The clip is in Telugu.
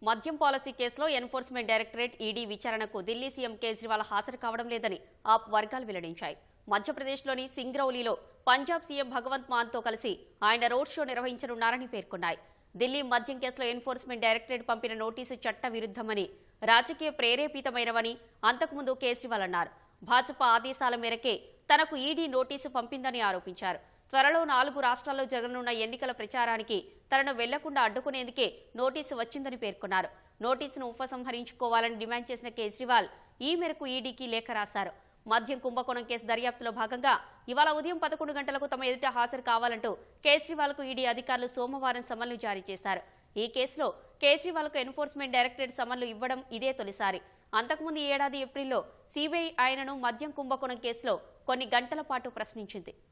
మద్యం పాలసీ కేసులో ఎన్ఫోర్స్మెంట్ డైరెక్టరేట్ ఈడీ విచారణకు ఢిల్లీ సీఎం కేజ్రీవాల్ హాజరు కావడం లేదని ఆప్ వర్గాలు వెల్లడించాయి మధ్యప్రదేశ్లోని సింగ్రౌలీలో పంజాబ్ సీఎం భగవంత్ మాన్తో కలిసి ఆయన రోడ్ షో నిర్వహించనున్నారని పేర్కొన్నాయి ఢిల్లీ మద్యం కేసులో ఎన్ఫోర్స్మెంట్ డైరెక్టరేట్ పంపిన నోటీసు చట్ట విరుద్ధమని రాజకీయ ప్రేరేపితమైనవని అంతకుముందు కేజ్రీవాల్ అన్నారు భాజపా ఆదేశాల మేరకే తనకు ఈడీ నోటీసు పంపిందని ఆరోపించారు త్వరలో నాలుగు రాష్ట్రాల్లో జరగనున్న ఎన్నికల ప్రచారానికి తనను వెళ్లకుండా అడ్డుకునేందుకే నోటీసు వచ్చిందని పేర్కొన్నారు నోటీసును ఉపసంహరించుకోవాలని డిమాండ్ చేసిన కేజ్రీవాల్ ఈ మేరకు ఈడీకి లేఖ రాశారు మద్యం కుంభకోణం కేసు దర్యాప్తులో భాగంగా ఇవాళ ఉదయం పదకొండు గంటలకు తమ ఎదుట హాజరు కావాలంటూ కేజ్రీవాల్ కు ఈడీ అధికారులు సోమవారం సమన్లు జారీ చేశారు ఈ కేసులో కేజ్రీవాల్ కు ఎన్ఫోర్స్మెంట్ డైరెక్టరేట్ సమన్లు ఇవ్వడం ఇదే తొలిసారి అంతకుముందు ఈ ఏడాది ఏప్రిల్లో సీబీఐ ఆయనను మద్యం కుంభకోణం కేసులో కొన్ని గంటల పాటు ప్రశ్నించింది